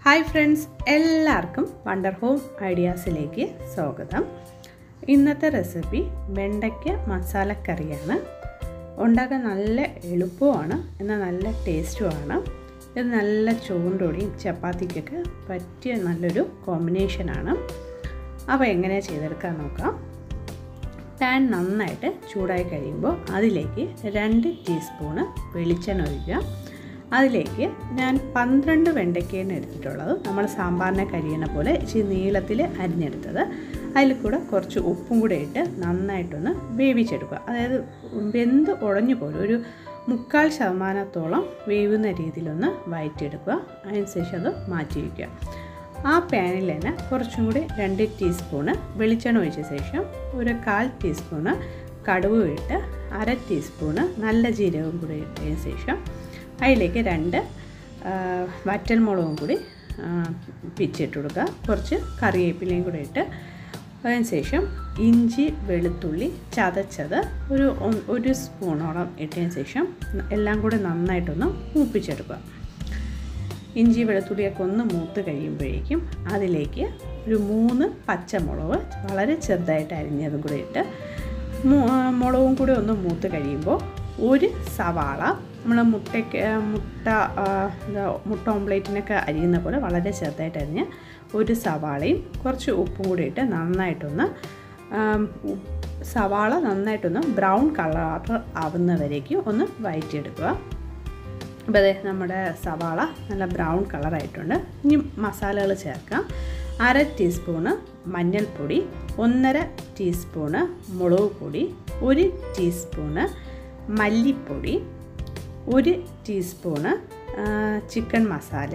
hi friends എല്ലാവർക്കും wonder home ഐഡിയാസിലേക്ക് സ്വാഗതം ഇന്നത്തെ റെസിപ്പി വെണ്ടയ്ക്ക മസാലക്കറിയാണ് ഉണ്ടാക്കാൻ നല്ല എളുപ്പമാണ് എന്നാൽ നല്ല ടേസ്റ്റുമാണ് ഇത് നല്ല ചോറിൻ്റെയും ചപ്പാത്തിക്കൊക്കെ പറ്റിയ നല്ലൊരു കോമ്പിനേഷനാണ് അപ്പോൾ എങ്ങനെ ചെയ്തെടുക്കാൻ നോക്കാം പാൻ നന്നായിട്ട് ചൂടായി കഴിയുമ്പോൾ അതിലേക്ക് രണ്ട് ടീസ്പൂണ് വെളിച്ചെണ്ണ ഒഴിക്കുക അതിലേക്ക് ഞാൻ പന്ത്രണ്ട് വെണ്ടയ്ക്കയാണ് എടുത്തിട്ടുള്ളത് നമ്മൾ സാമ്പാറിനെ കരിയണ പോലെ ഇച്ചിരി നീളത്തിൽ അരിഞ്ഞെടുത്തത് അതിൽ കൂടെ കുറച്ച് ഉപ്പും കൂടെ ഇട്ട് നന്നായിട്ടൊന്ന് വേവിച്ചെടുക്കുക അതായത് വെന്ത് ഉടഞ്ഞു പോലും ഒരു മുക്കാൽ ശതമാനത്തോളം വേവുന്ന രീതിയിലൊന്ന് വയറ്റിയെടുക്കുക അതിനുശേഷം അത് മാറ്റി വയ്ക്കുക ആ പാനിൽ തന്നെ കുറച്ചും കൂടി രണ്ട് ടീസ്പൂണ് വെളിച്ചെണ്ണ ഒഴിച്ച ശേഷം ഒരു കാൽ ടീസ്പൂണ് കടുവ് ഇട്ട് അര ടീസ്പൂണ് നല്ല ജീരകം കൂടി ഇട്ടതിന് ശേഷം അതിലേക്ക് രണ്ട് വറ്റൽമുളകും കൂടി പിച്ചിട്ട് കൊടുക്കുക കുറച്ച് കറിവേപ്പിലയും കൂടി ഇട്ട് അതിന് ശേഷം ഇഞ്ചി വെളുത്തുള്ളി ചതച്ചത് ഒരു ഒരു സ്പൂണോളം ഇട്ടതിന് ശേഷം എല്ലാം കൂടി നന്നായിട്ടൊന്ന് മൂപ്പിച്ചെടുക്കുക ഇഞ്ചി വെളുത്തുള്ളിയൊക്കെ ഒന്ന് മൂത്ത് കഴിയുമ്പോഴേക്കും അതിലേക്ക് ഒരു മൂന്ന് പച്ചമുളക് വളരെ ചെറുതായിട്ട് അരിഞ്ഞതും കൂടി ഇട്ട് മുളകും കൂടി ഒന്ന് മൂത്ത് കഴിയുമ്പോൾ ഒരു സവാള നമ്മൾ മുട്ടയ്ക്ക് മുട്ട എന്താ മുട്ട ഓംപ്ലേറ്റിനൊക്കെ അരിയുന്ന പോലെ വളരെ ചെറുതായിട്ട് അരിഞ്ഞ് ഒരു സവാളയും കുറച്ച് ഉപ്പും കൂടി ഇട്ട് നന്നായിട്ടൊന്ന് സവാള നന്നായിട്ടൊന്ന് ബ്രൗൺ കളർ ആവുന്നവരേക്കും ഒന്ന് വഴറ്റിയെടുക്കുക അപ്പോൾ അതെ നമ്മുടെ സവാള നല്ല ബ്രൗൺ കളറായിട്ടുണ്ട് ഇനി മസാലകൾ ചേർക്കാം അര ടീസ്പൂണ് മഞ്ഞൾപ്പൊടി ഒന്നര ടീസ്പൂണ് മുളക് പൊടി ഒരു ടീസ്പൂണ് മല്ലിപ്പൊടി ഒരു ടീസ്പൂണ് ചിക്കൻ മസാല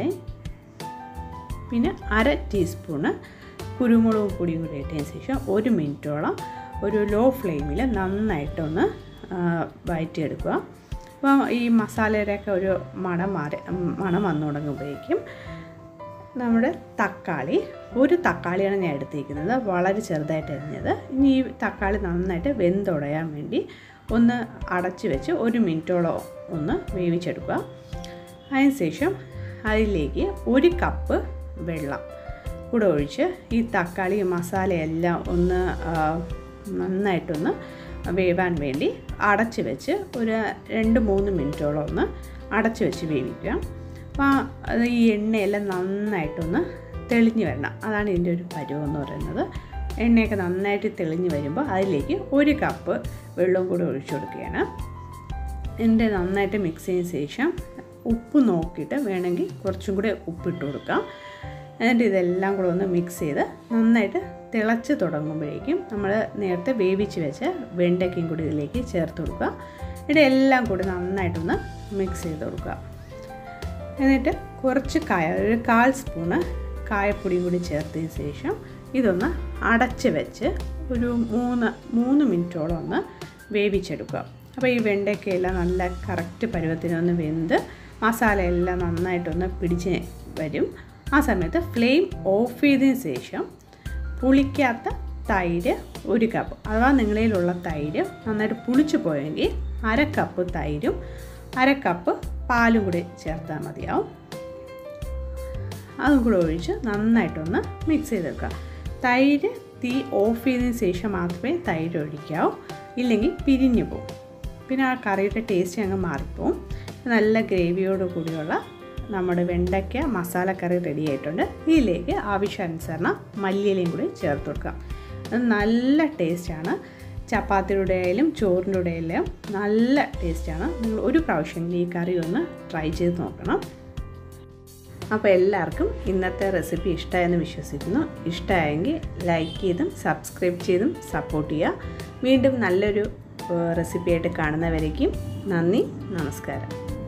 പിന്നെ അര ടീസ്പൂണ് കുരുമുളക് പൊടിയും കൂടി ഇട്ടതിന് ശേഷം ഒരു മിനിറ്റോളം ഒരു ലോ ഫ്ലെയിമിൽ നന്നായിട്ടൊന്ന് വഴറ്റിയെടുക്കുക അപ്പോൾ ഈ മസാലയുടെയൊക്കെ ഒരു മണം മാറി മണം വന്നു തുടങ്ങുമ്പോഴേക്കും നമ്മുടെ തക്കാളി ഒരു തക്കാളിയാണ് ഞാൻ എടുത്തിരിക്കുന്നത് വളരെ ചെറുതായിട്ട് അരിഞ്ഞത് ഇനി ഈ തക്കാളി നന്നായിട്ട് വെന്തുടയാൻ വേണ്ടി ഒന്ന് അടച്ചു വെച്ച് ഒരു മിനിറ്റോളം ഒന്ന് വേവിച്ചെടുക്കുക അതിനുശേഷം അതിലേക്ക് ഒരു കപ്പ് വെള്ളം കൂടെ ഒഴിച്ച് ഈ തക്കാളി മസാലയെല്ലാം ഒന്ന് നന്നായിട്ടൊന്ന് വേവാൻ വേണ്ടി അടച്ച് വെച്ച് ഒരു രണ്ട് മൂന്ന് മിനിറ്റോളം ഒന്ന് അടച്ച് വെച്ച് വേവിക്കുക അപ്പോൾ അത് ഈ എണ്ണയെല്ലാം നന്നായിട്ടൊന്ന് തെളിഞ്ഞ് വരണം അതാണ് ഇതിൻ്റെ ഒരു പരുവം എന്ന് പറയുന്നത് എണ്ണയൊക്കെ നന്നായിട്ട് തെളിഞ്ഞ് വരുമ്പോൾ അതിലേക്ക് ഒരു കപ്പ് വെള്ളവും കൂടി ഒഴിച്ചു കൊടുക്കുകയാണ് എൻ്റെ നന്നായിട്ട് മിക്സ് ചെയ്തതിന് ശേഷം ഉപ്പ് നോക്കിയിട്ട് വേണമെങ്കിൽ കുറച്ചും കൂടി ഉപ്പിട്ട് കൊടുക്കാം എന്നിട്ട് ഇതെല്ലാം കൂടെ ഒന്ന് മിക്സ് ചെയ്ത് നന്നായിട്ട് തിളച്ച് തുടങ്ങുമ്പോഴേക്കും നമ്മൾ നേരത്തെ വേവിച്ച് വെച്ച വെണ്ടയ്ക്കയും കൂടി ഇതിലേക്ക് ചേർത്ത് കൊടുക്കുക എന്നിട്ട് എല്ലാം കൂടി നന്നായിട്ടൊന്ന് മിക്സ് ചെയ്ത് കൊടുക്കുക എന്നിട്ട് കുറച്ച് കായ ഒരു കാൽ സ്പൂണ് കായപ്പൊടിയും കൂടി ചേർത്തതിന് ശേഷം ഇതൊന്ന് അടച്ച് വെച്ച് ഒരു മൂന്ന് മൂന്ന് മിനിറ്റോളം ഒന്ന് വേവിച്ചെടുക്കുക അപ്പോൾ ഈ വെണ്ടയ്ക്കയെല്ലാം നല്ല കറക്റ്റ് പരുവത്തിനൊന്ന് വെന്ത് മസാലയെല്ലാം നന്നായിട്ടൊന്ന് പിടിച്ച് വരും ആ സമയത്ത് ഫ്ലെയിം ഓഫ് ചെയ്തതിന് ശേഷം പുളിക്കാത്ത തൈര് ഒരു കപ്പ് അഥവാ നിങ്ങളിലുള്ള തൈര് നന്നായിട്ട് പുളിച്ചു പോയെങ്കിൽ അര കപ്പ് തൈരും അര കപ്പ് പാലും കൂടി ചേർത്താൽ മതിയാവും അതും കൂടെ ഒഴിച്ച് നന്നായിട്ടൊന്ന് മിക്സ് ചെയ്തെടുക്കുക തൈര് തീ ഓഫ് ചെയ്തതിന് ശേഷം മാത്രമേ തൈര് ഒഴിക്കാവൂ ഇല്ലെങ്കിൽ പിരിഞ്ഞു പോകും പിന്നെ ആ കറിയുടെ ടേസ്റ്റ് അങ്ങ് മാറിപ്പോവും നല്ല ഗ്രേവിയോട് കൂടിയുള്ള നമ്മുടെ വെണ്ടയ്ക്ക മസാലക്കറി റെഡി ആയിട്ടുണ്ട് ഇതിലേക്ക് ആവശ്യാനുസരണം മല്ലിയിലയും കൂടി ചേർത്ത് കൊടുക്കാം അത് നല്ല ടേസ്റ്റാണ് ചപ്പാത്തിയുടെ ആയാലും ചോറിൻ്റെ ആയാലും നല്ല ടേസ്റ്റാണ് നിങ്ങൾ ഒരു പ്രാവശ്യമെങ്കിലും ഈ കറി ഒന്ന് ട്രൈ ചെയ്ത് നോക്കണം അപ്പോൾ എല്ലാവർക്കും ഇന്നത്തെ റെസിപ്പി ഇഷ്ടമായെന്ന് വിശ്വസിക്കുന്നു ഇഷ്ടമായെങ്കിൽ ലൈക്ക് ചെയ്തും സബ്സ്ക്രൈബ് ചെയ്തും സപ്പോർട്ട് ചെയ്യുക വീണ്ടും നല്ലൊരു റെസിപ്പിയായിട്ട് കാണുന്നവരേക്കും നന്ദി നമസ്കാരം